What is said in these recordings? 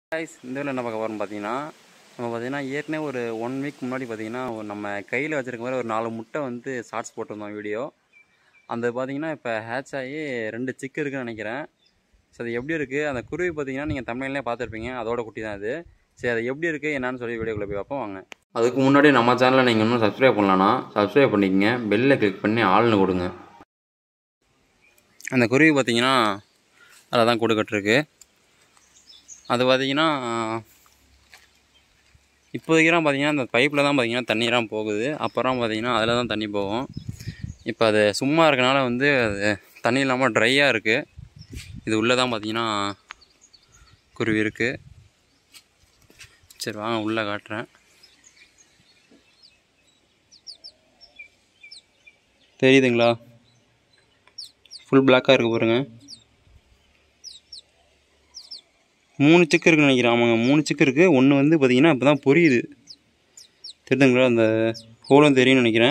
guys இந்த வீடியோவில் என்ன பார்க்க போகிறோம் பார்த்தீங்கன்னா நம்ம பார்த்தீங்கன்னா ஏற்கனவே ஒரு ஒன் வீக் முன்னாடி பார்த்தீங்கன்னா ஒரு நம்ம கையில் வச்சிருக்க மாதிரி ஒரு நாலு முட்டை வந்து ஷார்ட்ஸ் போட்டிருந்தோம் வீடியோ அந்த பார்த்தீங்கன்னா இப்போ ஹேட்ச் ஆகி ரெண்டு சிக்கு இருக்குன்னு நினைக்கிறேன் ஸோ அது எப்படி இருக்குது அந்த குருவி பார்த்தீங்கன்னா நீங்கள் தமிழ்லேயே பார்த்துருப்பீங்க அதோட குட்டி தான் அது சரி அது எப்படி இருக்குது என்னன்னு சொல்லி வீடியோக்குள்ளே போய் பார்ப்போம் வாங்க அதுக்கு முன்னாடி நம்ம சேனலை நீங்கள் இன்னும் சப்ஸ்கிரைப் பண்ணலன்னா சப்ஸ்கிரைப் பண்ணிக்கங்க பெல்லில் கிளிக் பண்ணி ஆள்னு கொடுங்க அந்த குருவி பார்த்தீங்கன்னா அதில் தான் கொடுக்கட்டுருக்கு அது பார்த்தீங்கன்னா இப்போதைக்கெல்லாம் பார்த்தீங்கன்னா அந்த பைப்பில் தான் பார்த்தீங்கன்னா தண்ணியெல்லாம் போகுது அப்புறம் பார்த்தீங்கன்னா அதில் தான் தண்ணி போகும் இப்போ அது சும்மா இருக்கனால வந்து அது தண்ணி இல்லாமல் ட்ரையாக இருக்குது இது உள்ளே தான் பார்த்தீங்கன்னா குருவி இருக்குது சரி வாங்க உள்ளே காட்டுறேன் தெரியுதுங்களா ஃபுல் பிளாக்காக இருக்குது பாருங்கள் மூணு சிக்கு இருக்குன்னு நினைக்கிறேன் ஆமாங்க மூணு சிக்கு இருக்குது ஒன்று வந்து பார்த்தீங்கன்னா இப்போ தான் பொரியுது தெரியுதுங்களா அந்த ஹோலும் தெரியும்னு நினைக்கிறேன்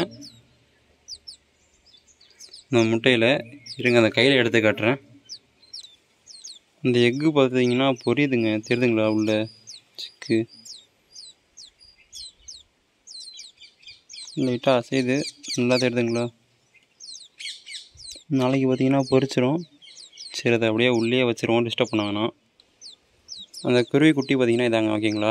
இந்த முட்டையில் இருங்க அந்த கையில் எடுத்து காட்டுறேன் இந்த எக்கு பார்த்தீங்கன்னா பொரியுதுங்க தெரியுதுங்களா உள்ள சிக்கு லைட்டாக அசையுது நல்லா தெரியுதுங்களா நாளைக்கு பார்த்தீங்கன்னா பொரிச்சிரும் சரி அதை அப்படியே உள்ளே வச்சிருவோம் டிஸ்டர்ப் பண்ண வேணாம் அந்த குருவி குட்டி பார்த்தீங்கன்னா இதாங்க ஓகேங்களா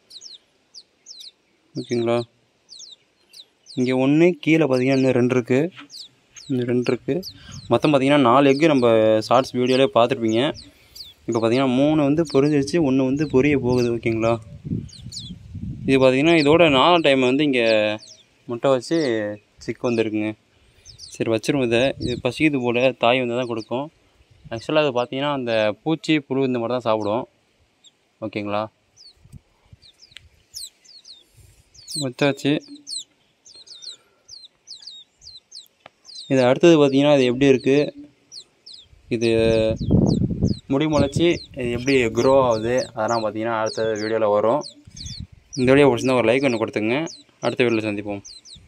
ஓகேங்களா இங்கே ஒன்று கீழே பார்த்தீங்கன்னா இன்னும் ரெண்டு இருக்குது இன்னும் ரெண்டு இருக்குது மொத்தம் பார்த்தீங்கன்னா நாலு எக்கு நம்ம ஷார்ட்ஸ் வீடியோலேயே பார்த்துருப்பீங்க இப்போ பார்த்தீங்கன்னா மூணு வந்து பொரிஞ்சிருச்சு ஒன்று வந்து பொரிய போகுது ஓகேங்களா இது பார்த்தீங்கன்னா இதோட நாலு டைம் வந்து இங்கே முட்டை வச்சு சிக்கு வந்திருக்குங்க சரி வச்சிருவோம் இதை இது பசிக்குது போல் தாய் வந்து தான் கொடுக்கும் ஆக்சுவலாக அது பார்த்தீங்கன்னா அந்த பூச்சி புழு இந்த மாதிரி தான் சாப்பிடும் ஓகேங்களா வச்சாச்சு இது அடுத்தது பார்த்தீங்கன்னா இது எப்படி இருக்குது இது முடி முளைச்சி இது எப்படி க்ரோ ஆகுது அதெல்லாம் பார்த்தீங்கன்னா அடுத்த வீடியோவில் வரும் இந்த வீடியோ பிடிச்சிருந்தா ஒரு லைக் ஒன்று கொடுத்துங்க அடுத்த வீடியோவில் சந்திப்போம்